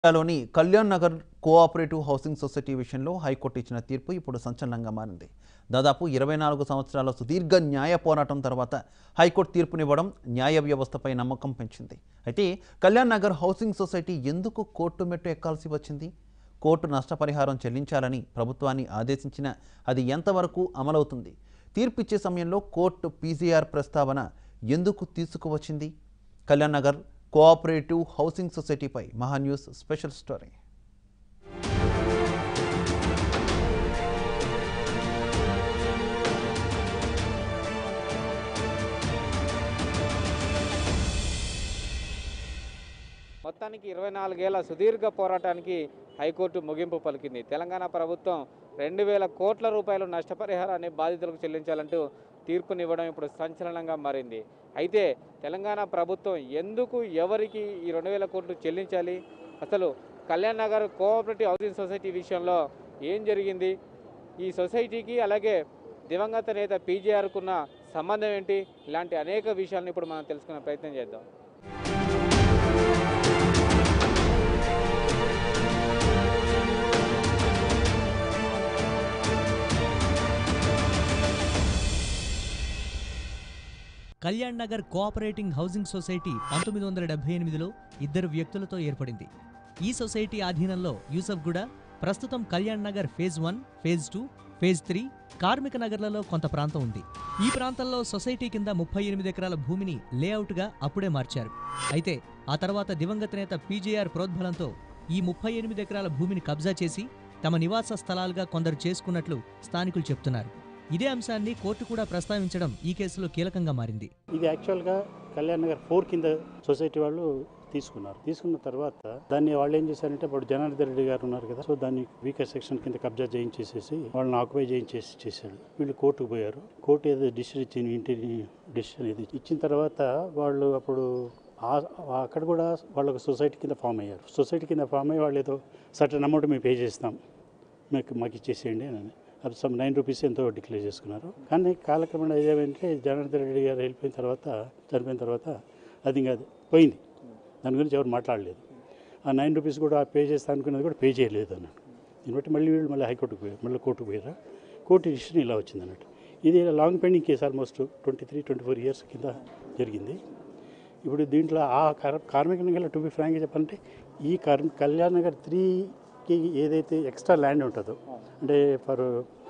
లోని Kalyan Nagar cooperative housing society విషయంలో high court ఇచ్చిన తీర్పు ఇప్పుడు సంచలనంగా మారింది దాదాపు ఇరవై నాలుగు సంవత్సరాల సుదీర్ఘ న్యాయ పోరాటం తర్వాత హైకోర్టు తీర్పునివ్వడం న్యాయ వ్యవస్థపై నమ్మకం పెంచింది అయితే కళ్యాణ్ నగర్ హౌసింగ్ సొసైటీ ఎందుకు కోర్టు మెట్టు ఎక్కాల్సి వచ్చింది కోర్టు నష్టపరిహారం చెల్లించాలని ప్రభుత్వాన్ని ఆదేశించిన అది ఎంతవరకు అమలవుతుంది తీర్పు ఇచ్చే సమయంలో కోర్టు పీసీఆర్ ప్రస్తావన ఎందుకు తీసుకువచ్చింది కళ్యాణ్ నగర్ కోఆపరేటివ్ హౌసింగ్ సొసైటీపై మహాన్యూస్ స్పెషల్ స్టోరీ మొత్తానికి ఇరవై నాలుగేళ్ల సుదీర్ఘ పోరాటానికి హైకోర్టు ముగింపు పలికింది తెలంగాణ ప్రభుత్వం రెండు వేల కోట్ల రూపాయలు నష్టపరిహారాన్ని బాధితులకు చెల్లించాలంటూ తీర్పునివ్వడం ఇప్పుడు సంచలనంగా మారింది అయితే తెలంగాణ ప్రభుత్వం ఎందుకు ఎవరికి ఈ రెండు వేల కోట్లు చెల్లించాలి అసలు Kalyan Nagar cooperative housing society విషయంలో ఏం జరిగింది ఈ సొసైటీకి అలాగే దివంగత నేత పీజేఆర్కున్న సంబంధం ఏంటి ఇలాంటి అనేక విషయాలను ఇప్పుడు మనం తెలుసుకునే ప్రయత్నం చేద్దాం Kalyan Nagar cooperating housing society పంతొమ్మిది వందల డెబ్బై ఎనిమిదిలో ఇద్దరు వ్యక్తులతో ఏర్పడింది ఈ సొసైటీ ఆధీనంలో యూసఫ్గూడ ప్రస్తుతం Kalyan Nagar phase one phase two phase three కార్మిక నగర్లలో కొంత ప్రాంతం ఉంది ఈ ప్రాంతంలో సొసైటీ కింద ముప్పై ఎనిమిది ఎకరాల భూమిని లేఅవుట్గా అప్పుడే మార్చారు అయితే ఆ తర్వాత దివంగత నేత పీజేఆర్ ప్రోద్బలంతో ఈ ముప్పై ఎనిమిది ఎకరాల భూమిని కబ్జా చేసి తమ నివాస స్థలాలుగా కొందరు చేసుకున్నట్లు స్థానికులు చెప్తున్నారు ఇదే అంశాన్ని కోర్టు కూడా ప్రస్తావించడం ఈ కేసులో కీలకంగా మారింది ఇది యాక్చువల్గా కళ్యాణ్ నగర్ ఫోర్ కింద సొసైటీ వాళ్ళు తీసుకున్నారు తీసుకున్న తర్వాత దాన్ని వాళ్ళు ఏం చేశారంటే ఇప్పుడు జనార్దన్ రెడ్డి గారు ఉన్నారు కదా సో దాన్ని వీకర్ సెక్షన్ కింద కబ్జా చేయించేసేసి వాళ్ళని ఆక్యుపై చేయించేసి చేశాడు వీళ్ళు కోర్టుకు పోయారు కోర్టు ఏదో డిసిషన్ ఇచ్చింది ఇంటి డిసిషన్ ఇది ఇచ్చిన తర్వాత వాళ్ళు అప్పుడు ఆ- అక్కడ కూడా వాళ్ళకు సొసైటీ కింద ఫామ్ అయ్యారు సొసైటీ కింద ఫామ్ అయ్యి వాళ్ళు ఏదో సర్టన్ అమౌంట్ మేము పే చేస్తాం మాకు మాకు ఇచ్చేసేయండి అని అది సమ్ నైన్ రూపీస్ ఎంతో డిక్లేర్ చేసుకున్నారు కానీ కాలక్రమేణా ఏదేమంటే జనార్దన్ రెడ్డి గారు వెళ్ళిపోయిన తర్వాత చనిపోయిన తర్వాత అది ఇంకా అది పోయింది దాని గురించి ఎవరు మాట్లాడలేదు ఆ నైన్ రూపీస్ కూడా పే చేస్తా అనుకున్నది కూడా పే చేయలేదు అన్నాడు దీన్ని బట్టి మళ్ళీ వీళ్ళు మళ్ళీ హైకోర్టుకు పోయారు మళ్ళీ కోర్టుకు పోయారా కోర్టు డిసిషన్ ఇలా వచ్చింది అన్నట్టు ఇది long pending case almost twenty three twenty four years కింద జరిగింది ఇప్పుడు దీంట్లో ఆ కార్- కార్మిక నగర్ టు బి ఫ్రాంక్గా చెప్పాలంటే ఈ కార్మి కళ్యాణ్ నగర్ త్రీకి ఏదైతే ఎక్స్ట్రా ల్యాండ్ ఉంటుందో అంటే ఫర్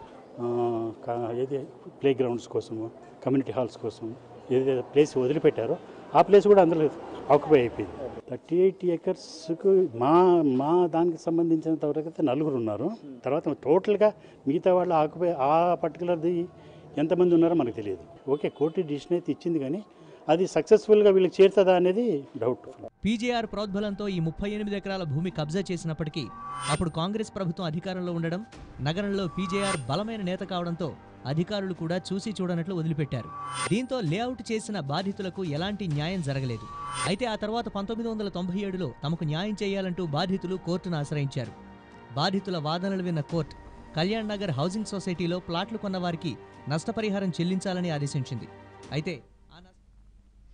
ఏది ప్లే గ్రౌండ్స్ కోసము కమ్యూనిటీ హాల్స్ కోసం ఏదైతే ప్లేస్ వదిలిపెట్టారో ఆ ప్లేస్ కూడా అందులో ఆక్యుపై అయిపోయింది థర్టీ ఎయిట్ ఏకర్స్కు మా మా దానికి సంబంధించినంత వరకు అయితే నలుగురు ఉన్నారు తర్వాత టోటల్గా మిగతా వాళ్ళు ఆక్యుపై ఆ పర్టికులర్ది ఎంతమంది ఉన్నారో మనకు తెలియదు ఓకే కోర్టు డిసిషన్ అయితే ఇచ్చింది కానీ అది సక్సెస్ఫుల్గా వీళ్ళకి చేరుతుందా అనేది డౌట్ పీజేఆర్ ప్రోద్బలంతో ఈ ముప్పై ఎనిమిది ఎకరాల భూమి కబ్జా చేసినప్పటికీ అప్పుడు కాంగ్రెస్ ప్రభుత్వం అధికారంలో ఉండడం నగరంలో పీజేఆర్ బలమైన నేత కావడంతో అధికారులు కూడా చూసి చూడనట్లు వదిలిపెట్టారు దీంతో లేఅవుట్ చేసిన బాధితులకు ఎలాంటి న్యాయం జరగలేదు అయితే ఆ తర్వాత పంతొమ్మిది వందల తొంభై ఏడులో తమకు న్యాయం చేయాలంటూ బాధితులు కోర్టును ఆశ్రయించారు బాధితుల వాదనలు విన్న కోర్టు కళ్యాణ్ నగర్ హౌసింగ్ సొసైటీలో ప్లాట్లు కొన్న వారికి నష్టపరిహారం చెల్లించాలని ఆదేశించింది అయితే